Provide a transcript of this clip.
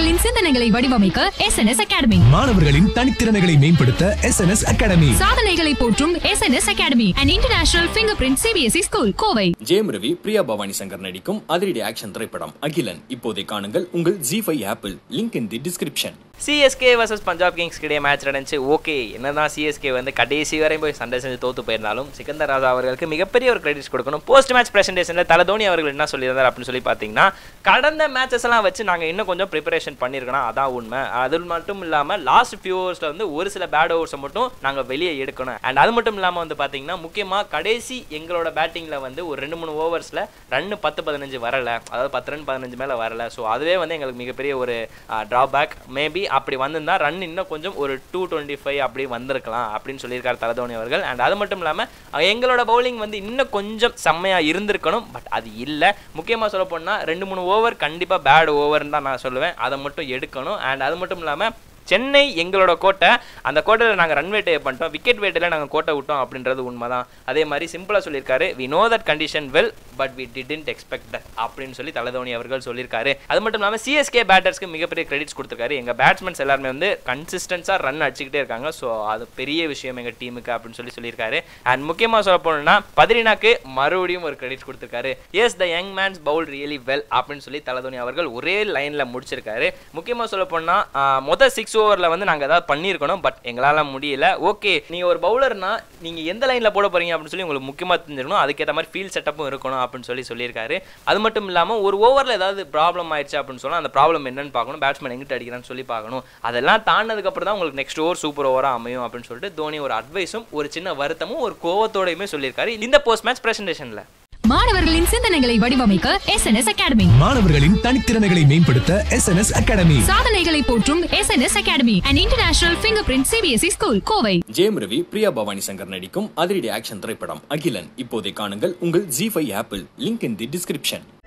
மாணவர்களின் சிந்தனைகளை வடிவமைக்க எஸ் என் எஸ் அகாடமி மாணவர்களின் தனித்திறமைகளை மேம்படுத்த எஸ் என் எஸ் அகாடமி சாதனைகளை போற்றும் S N S academy and international fingerprint CBSE school Kovai Jayam Ravi Priya Bhavani Shankar நடிக்கும் அதிரடி ஆக்ஷன் திரைப்படம் அகிலன் இப்போதை காணுங்கள் உங்கள் ஜி ஃபைவ் ஆப்பிள் link in the description CSK versus Punjab Kings கிடையே மேட்ச் நடந்துச்சு ஓகே என்னதான் சிஎஸ்கே வந்து கடைசி வரையும் போய் சண்டை செஞ்சு தோத்து போயிருந்தாலும் சிக்கந்தர் ராஜா அவர்களுக்கு மிகப்பெரிய ஒரு கிரெடிட்ஸ் கொடுக்கணும் போஸ்ட் மேட்ச் பிரசன்டேஷனில் தல தோனி அவர்கள் என்ன சொல்லியிருந்தார் அப்படின்னு சொல்லி பார்த்தீங்கன்னா கடந்த மேட்சஸ் எல்லாம் வச்சு நாங்கள் இன்னும் கொஞ்சம் ப்ரிப்பரேஷன் பண்ணியிருக்கணும் அதான் உண்மை அது மட்டும் இல்லாமல் லாஸ்ட் ஃபியூ ஓவர்ஸில் வந்து ஒரு சில பேட் ஓவர்ஸை மட்டும் நாங்கள் வெளியே எடுக்கணும் அண்ட் அது மட்டும் இல்லாமல் வந்து பார்த்தீங்கன்னா முக்கியமாக கடைசி எங்களோட பேட்டிங்கில் வந்து ஒரு ரெண்டு மூணு ஓவர்ஸில் ரன்னு பத்து பதினஞ்சு வரல அதாவது பத்து ரன் பதினஞ்சு மேலே வரல ஸோ அதுவே வந்து எங்களுக்கு மிகப்பெரிய ஒரு ட்ராபேக் மேபி அப்படி வந்திருந்தா ரன் இன்னும் கொஞ்சம் ஒரு டூ டுவெண்ட்டி ஃபைவ் அப்படி வந்திருக்கலாம் அப்படின்னு சொல்லியிருக்காரு தலதோனி அவர்கள் அண்ட் அது மட்டும் இல்லாமல் எங்களோட பவுலிங் வந்து இன்னும் கொஞ்சம் செம்மையாக இருந்திருக்கணும் பட் அது இல்லை முக்கியமாக சொல்ல போனால் ரெண்டு மூணு ஓவர் கண்டிப்பாக பேட் ஓவர்னு தான் நான் சொல்லுவேன் அதை மட்டும் எடுக்கணும் அண்ட் அது மட்டும் இல்லாமல் சென்னை எங்களோட கோட்டை அந்த கோட்டையில் நாங்கள் ரன் வேட்டை பண்ணிட்டோம் விக்கெட் வேட்டையில் நாங்கள் கோட்டை விட்டோம் அப்படின்றது உண்மை தான் அதே மாதிரி சிம்பிளாக சொல்லியிருக்காரு we know that condition well but we didn't expect that அப்படின்னு சொல்லி தலதோனி அவர்கள் சொல்லியிருக்காரு அது மட்டும் இல்லாமல் சிஎஸ்கே பேட்டர்ஸ்க்கு மிகப்பெரிய கிரெடிட்ஸ் கொடுத்துருக்காரு எங்கள் பேட்ஸ்மேன்ஸ் எல்லாருமே வந்து கன்சிஸ்டன்ஸாக ரன் அடிச்சுக்கிட்டே இருக்காங்க ஸோ அது பெரிய விஷயம் எங்கள் டீமுக்கு அப்படின்னு சொல்லி சொல்லியிருக்காரு அண்ட் முக்கியமாக சொல்ல போனோம்னா பத்ரினாக்கு மறுபடியும் ஒரு கிரெடிட்ஸ் கொடுத்துருக்காரு S the young mens Pavul really well அப்படின்னு சொல்லி தலதோனி அவர்கள் ஒரே லைனில் முடிச்சிருக்காரு முக்கியமாக சொல்ல போனால் மொதல் சிக்ஸ் ஓவரில் வந்து நாங்கள் ஏதாவது பண்ணியிருக்கணும் பட் எங்களால் முடியல ஓகே நீங்கள் ஒரு பவுலர்னா நீங்கள் எந்த லைனில் போட போகிறீங்க அப்படின்னு சொல்லி உங்களுக்கு முக்கியமாக தெரிஞ்சிருக்கணும் அதுக்கேற்ற மாதிரி ஃபீல்ட் செட்டப்பும் இருக்கணும் அப்படின்னு சொல்லி சொல்லியிருக்காரு அது மட்டும் இல்லாமல் ஒரு ஓவரில் ஏதாவது ப்ராப்ளம் ஆயிடுச்சு அப்படின்னு சொன்னால் அந்த ப்ராப்ளம் என்னன்னு பார்க்கணும் பேட்ஸ்மேன் எங்கிட்ட அடிக்கிறான்னு சொல்லி பார்க்கணும் அதெல்லாம் தாண்டினதுக்கப்புறம் தான் உங்களுக்கு நெக்ஸ்ட் ஓவர் சூப்பர் ஓவராக அமையும் அப்படின்னு சொல்லிட்டு தோனி ஒரு அட்வைஸும் ஒரு சின்ன வருத்தமும் ஒரு கோவத்தோடையுமே சொல்லியிருக்காரு இந்த போஸ்ட் மேட்ச் பிரசன்டேஷனில் மாணவர்களின் சிந்தனைகளை வடிவமைக்க எஸ் என் எஸ் அகாடமி மாணவர்களின் தனித்திறமைகளை மேம்படுத்த எஸ் என் எஸ் அகாடமி சாதனைகளை போற்றும் S N S academy and international fingerprint CBSE school Kovai Jayam Ravi Priya Bhavani Shankar நடிக்கும் அதிரடி ஆக்ஷன் திரைப்படம் அகிலன் இப்போதை காணுங்கள் உங்கள் ஜி ஃபைவ் ஆப்பிள் லிங்க் இன் தி டிஸ்கிரிப்ஷன்